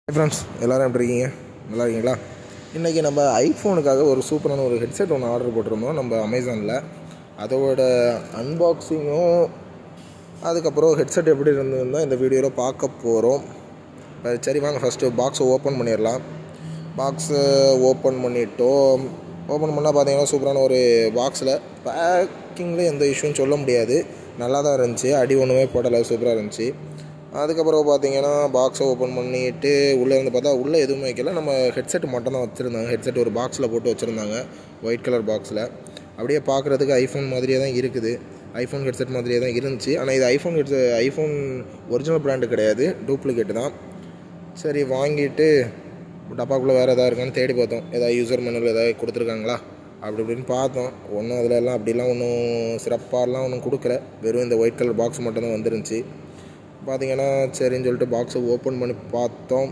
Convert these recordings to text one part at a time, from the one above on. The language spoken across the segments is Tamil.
ஃப்ரெண்ட்ஸ் எல்லோரும் எப்படி இருக்கீங்க நல்லா இருக்கீங்களா இன்றைக்கி நம்ம ஐஃபோனுக்காக ஒரு சூப்பரான ஒரு ஹெட்செட் ஒன்று ஆர்டர் போட்டிருந்தோம் நம்ம அமேசானில் அதோட அன்பாக்சிங்கும் அதுக்கப்புறம் ஹெட்செட் எப்படி இருந்ததுன்னு தான் இந்த வீடியோவில் பார்க்க போகிறோம் அஹ் சரி வாங்க ஃபஸ்ட்டு பாக்ஸை ஓப்பன் பண்ணிடலாம் பாக்ஸை ஓப்பன் பண்ணிட்டோம் ஓப்பன் பண்ணால் பார்த்தீங்கன்னா சூப்பரான ஒரு பாக்ஸில் பேக்கிங்கில் எந்த இஷ்யூன்னு சொல்ல முடியாது நல்லா தான் இருந்துச்சு அடி ஒன்றுமே போடலை சூப்பராக இருந்துச்சு அதுக்கப்புறம் பார்த்தீங்கன்னா பாக்ஸை ஓப்பன் பண்ணிட்டு உள்ளே இருந்து பார்த்தா உள்ளே எதுவுமே வைக்கல நம்ம ஹெட்செட் மட்டும் தான் வச்சுருந்தாங்க ஹெட்செட் ஒரு பாக்ஸில் போட்டு வச்சுருந்தாங்க ஒயிட் கலர் பாக்ஸில் அப்படியே பார்க்குறதுக்கு ஐஃபோன் மாதிரியே தான் இருக்குது ஐஃபோன் ஹெட்செட் மாதிரியே தான் இருந்துச்சு ஆனால் இது iPhone headset iPhone original brand கிடையாது டூப்ளிகேட்டு தான் சரி வாங்கிட்டு டப்பாக்குள்ளே வேறு எதாவது இருக்கான்னு தேடி பார்த்தோம் ஏதாவது யூசர் மெனுவில் ஏதாவது கொடுத்துருக்காங்களா அப்படி இப்படின்னு பார்த்தோம் ஒன்றும் அதில் எல்லாம் அப்படிலாம் ஒன்றும் சிறப்பாலாம் ஒன்றும் கொடுக்கல வெறும் இந்த ஒயிட் கலர் பாக்ஸ் மட்டும்தான் வந்துருந்துச்சு பார்த்தீங்கன்னா சரின்னு சொல்லிட்டு பாக்ஸை ஓப்பன் பண்ணி பார்த்தோம்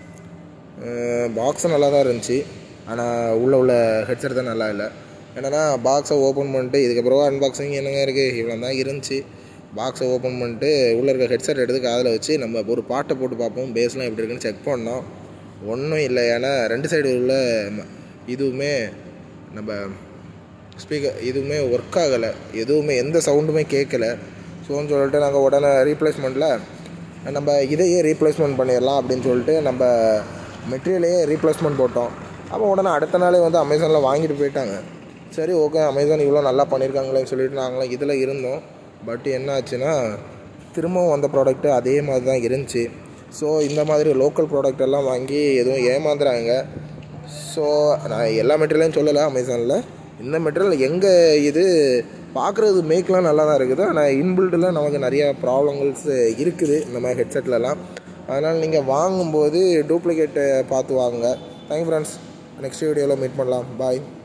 பாக்ஸும் நல்லா தான் இருந்துச்சு ஆனால் உள்ளே உள்ள ஹெட்செட் தான் நல்லா இல்லை என்னென்னா பாக்ஸை ஓப்பன் பண்ணிட்டு இதுக்கப்புறம் அன்பாக்சிங் என்னங்க இருக்குது இவ்வளோ தான் இருந்துச்சு பாக்ஸை ஓப்பன் பண்ணிட்டு உள்ளே இருக்க ஹெட்செட் எடுத்து காதில் வச்சு நம்ம ஒரு பாட்டை போட்டு பார்ப்போம் பேஸ்லாம் எப்படி இருக்குன்னு செக் பண்ணோம் ஒன்றும் இல்லை ஏன்னா ரெண்டு சைடு உள்ள ம- இதுவுமே நம்ம ஸ்பீக்கர் எதுவுமே ஒர்க் ஆகலை எதுவுமே எந்த சவுண்டுமே கேட்கல ஸோன்னு சொல்லிட்டு நாங்கள் உடனே ரீப்ளேஸ்மெண்ட்டில் நம்ம இதையே ரீப்ளேஸ்மெண்ட் பண்ணிடலாம் அப்படின்னு சொல்லிட்டு நம்ம மெட்டீரியலையே ரீப்ளேஸ்மெண்ட் போட்டோம் அப்போ உடனே அடுத்த நாளே வந்து அமேசானில் வாங்கிட்டு போயிட்டாங்க சரி ஓகே அமேசான் இவ்வளோ நல்லா பண்ணியிருக்காங்களேன்னு சொல்லிட்டு நாங்களாம் இதில் இருந்தோம் பட் என்ன ஆச்சுன்னா திரும்பவும் வந்த ப்ராடக்ட்டு அதே மாதிரி தான் இருந்துச்சு ஸோ இந்த மாதிரி லோக்கல் ப்ராடக்ட் எல்லாம் வாங்கி எதுவும் ஏமாந்துறாங்க ஸோ நான் எல்லா மெட்டீரியலையும் சொல்லலை அமேசானில் இந்த மெட்டீரியல் எங்கே இது பார்க்குறது மேக்லாம் நல்லா தான் இருக்குது ஆனால் இன்பில்டில் நமக்கு நிறைய ப்ராப்ளங்கள்ஸ் இருக்குது இந்த மாதிரி ஹெட்செட்லலாம் அதனால் நீங்கள் வாங்கும்போது டூப்ளிகேட்டை பார்த்து வாங்குங்க தேங்க்யூ ஃப்ரெண்ட்ஸ் நெக்ஸ்ட் வீடியோவில் மீட் பண்ணலாம் பாய்